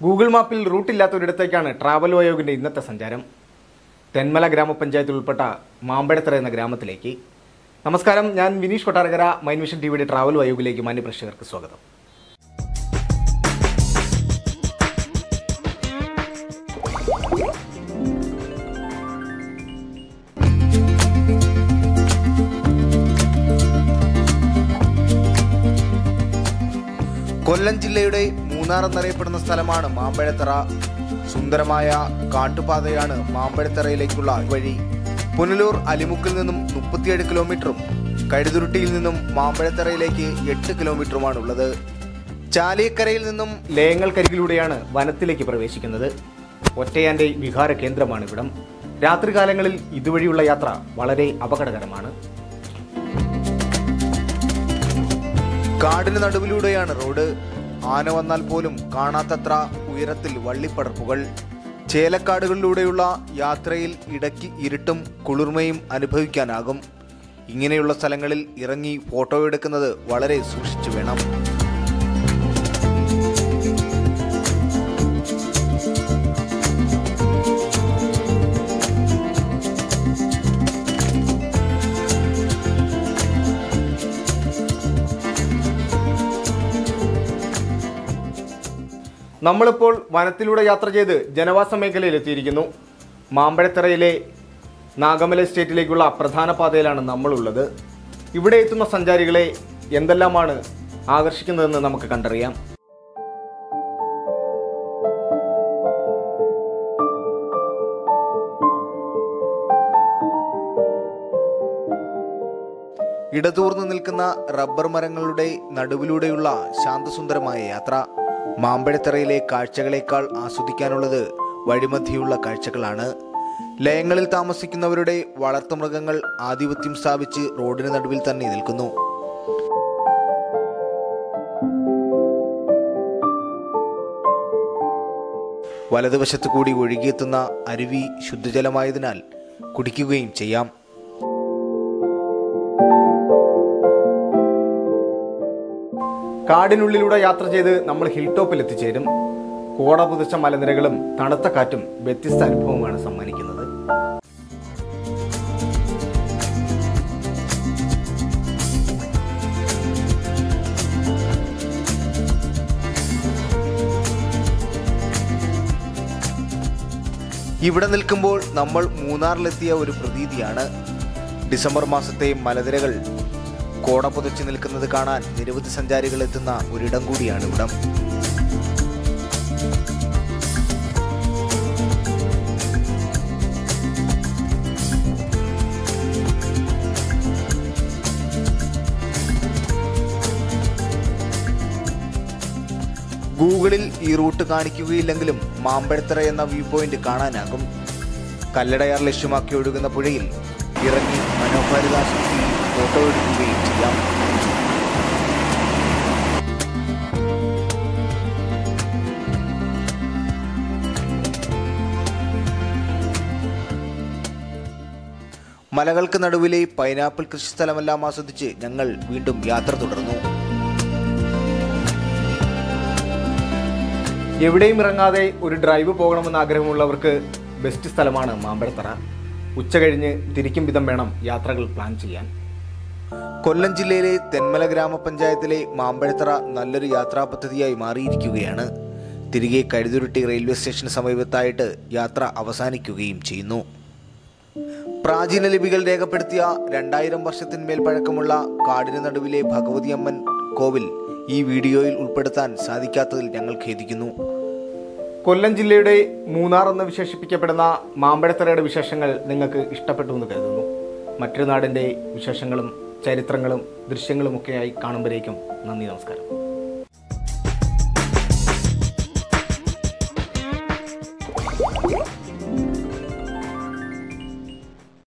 Google മാപ്പിൽ റൂട്ടില്ലാത്ത ഒരിടത്തേക്കാണ് travel വയോഗിൻ്റെ ഇന്നത്തെ സഞ്ചാരം തെന്മല ഗ്രാമപഞ്ചായത്തിൽ ഉൾപ്പെട്ട മാമ്പഴത്തറ എന്ന ഗ്രാമത്തിലേക്ക് നമസ്കാരം ഞാൻ Vineesh Kottarakkara mine vision T വിയുടെ ട്രാവൽ വയോഗിലേക്ക് മാന്യപ്രേക്ഷകർക്ക് സ്വാഗതം കൊല്ലം ജില്ലയുടെ മൂന്നാർ എന്നറിയപ്പെടുന്ന സ്ഥലമാണ് മാമ്പഴത്തറ സുന്ദരമായ കാട്ടുപാതയാണ് മാമ്പഴത്തറയിലേക്കുള്ള വഴി പുനലൂർ അലിമുക്കിൽ നിന്നും മുപ്പത്തിയേഴ് കിലോമീറ്ററും കഴുതുരുട്ടിയിൽ നിന്നും മാമ്പഴത്തറയിലേക്ക് എട്ട് കിലോമീറ്ററുമാണുള്ളത് ചാലിയക്കരയിൽ നിന്നും ലേങ്ങൾക്കരികിലൂടെയാണ് വനത്തിലേക്ക് പ്രവേശിക്കുന്നത് ഒറ്റയാന്റെ വിഹാര കേന്ദ്രമാണ് ഇവിടം രാത്രികാലങ്ങളിൽ ഇതുവഴിയുള്ള യാത്ര വളരെ അപകടകരമാണ് കാടിന് നടുവിലൂടെയാണ് റോഡ് ആന വന്നാൽ പോലും കാണാത്തത്ര ഉയരത്തിൽ വള്ളിപ്പടർപ്പുകൾ ചേലക്കാടുകളിലൂടെയുള്ള യാത്രയിൽ ഇടയ്ക്ക് ഇരുട്ടും കുളിർമയും അനുഭവിക്കാനാകും ഇങ്ങനെയുള്ള സ്ഥലങ്ങളിൽ ഇറങ്ങി ഫോട്ടോ എടുക്കുന്നത് വളരെ സൂക്ഷിച്ചു വേണം നമ്മളിപ്പോൾ വനത്തിലൂടെ യാത്ര ചെയ്ത് ജനവാസ മേഖലയിൽ എത്തിയിരിക്കുന്നു മാമ്പഴത്തറയിലെ നാഗമല എസ്റ്റേറ്റിലേക്കുള്ള പ്രധാന പാതയിലാണ് നമ്മളുള്ളത് ഇവിടെ എത്തുന്ന സഞ്ചാരികളെ എന്തെല്ലാമാണ് ആകർഷിക്കുന്നതെന്ന് നമുക്ക് കണ്ടറിയാം ഇടതൂർന്നു നിൽക്കുന്ന റബ്ബർ മരങ്ങളുടെ നടുവിലൂടെയുള്ള ശാന്തസുന്ദരമായ യാത്ര മാമ്പഴത്തറയിലെ കാഴ്ചകളേക്കാൾ ആസ്വദിക്കാനുള്ളത് വഴിമധ്യയുള്ള കാഴ്ചകളാണ് ലയങ്ങളിൽ താമസിക്കുന്നവരുടെ വളർത്തുമൃഗങ്ങൾ ആധിപത്യം സ്ഥാപിച്ച് റോഡിന് നടുവിൽ തന്നെ നിൽക്കുന്നു വലതുവശത്തു കൂടി ഒഴുകിയെത്തുന്ന അരുവി ശുദ്ധജലമായതിനാൽ കുടിക്കുകയും ചെയ്യാം കാടിനുള്ളിലൂടെ യാത്ര ചെയ്ത് നമ്മൾ ഹിൽ ടോപ്പിൽ എത്തിച്ചേരും കോട പുതച്ച മലനിരകളും തണുത്ത കാറ്റും വ്യത്യസ്ത അനുഭവമാണ് സമ്മാനിക്കുന്നത് ഇവിടെ നിൽക്കുമ്പോൾ നമ്മൾ മൂന്നാറിലെത്തിയ ഒരു പ്രതീതിയാണ് ഡിസംബർ മാസത്തെ മലനിരകൾ കോട പുതച്ചു നിൽക്കുന്നത് കാണാൻ നിരവധി സഞ്ചാരികൾ എത്തുന്ന ഒരിടം കൂടിയാണ് ഇവിടം ഗൂഗിളിൽ ഈ റൂട്ട് കാണിക്കുകയില്ലെങ്കിലും മാമ്പഴത്തറ എന്ന വ്യൂ പോയിന്റ് കാണാനാകും കല്ലടയാർ ലക്ഷ്യമാക്കി ഒഴുകുന്ന പുഴയിൽ ഇറങ്ങി മനോഹാരിതാശക്തി ഫോട്ടോ എടുക്കുകയും ചെയ്യാം മലകൾക്ക് നടുവിലെ പൈനാപ്പിൾ കൃഷിസ്ഥലമെല്ലാം ആസ്വദിച്ച് ഞങ്ങൾ വീണ്ടും യാത്ര തുടർന്നു എവിടെയും ഇറങ്ങാതെ ഒരു ഡ്രൈവ് പോകണമെന്ന് ആഗ്രഹമുള്ളവർക്ക് ബെസ്റ്റ് സ്ഥലമാണ് മാമ്പഴത്തറ ഉച്ച കഴിഞ്ഞ് തിരിക്കും വിധം വേണം യാത്രകൾ പ്ലാൻ ചെയ്യാൻ കൊല്ലം ജില്ലയിലെ തെന്മല ഗ്രാമപഞ്ചായത്തിലെ മാമ്പഴത്തറ നല്ലൊരു യാത്രാ പദ്ധതിയായി മാറിയിരിക്കുകയാണ് തിരികെ കഴുതുരുട്ടി റെയിൽവേ സ്റ്റേഷന് സമീപത്തായിട്ട് യാത്ര അവസാനിക്കുകയും ചെയ്യുന്നു പ്രാചീന ലിപികൾ രേഖപ്പെടുത്തിയ രണ്ടായിരം വർഷത്തിന്മേൽ പഴക്കമുള്ള കാടിന് നടുവിലെ ഭഗവതി അമ്മൻ കോവിൽ ഈ വീഡിയോയിൽ ഉൾപ്പെടുത്താൻ സാധിക്കാത്തതിൽ ഞങ്ങൾ ഖേദിക്കുന്നു കൊല്ലം ജില്ലയുടെ മൂന്നാർ എന്ന് വിശേഷിപ്പിക്കപ്പെടുന്ന മാമ്പഴത്തറയുടെ വിശേഷങ്ങൾ നിങ്ങൾക്ക് ഇഷ്ടപ്പെട്ടു എന്ന് കരുതുന്നു മറ്റൊരു നാടിൻ്റെ വിശേഷങ്ങളും ചരിത്രങ്ങളും ദൃശ്യങ്ങളുമൊക്കെയായി കാണുമ്പോഴേക്കും നന്ദി നമസ്കാരം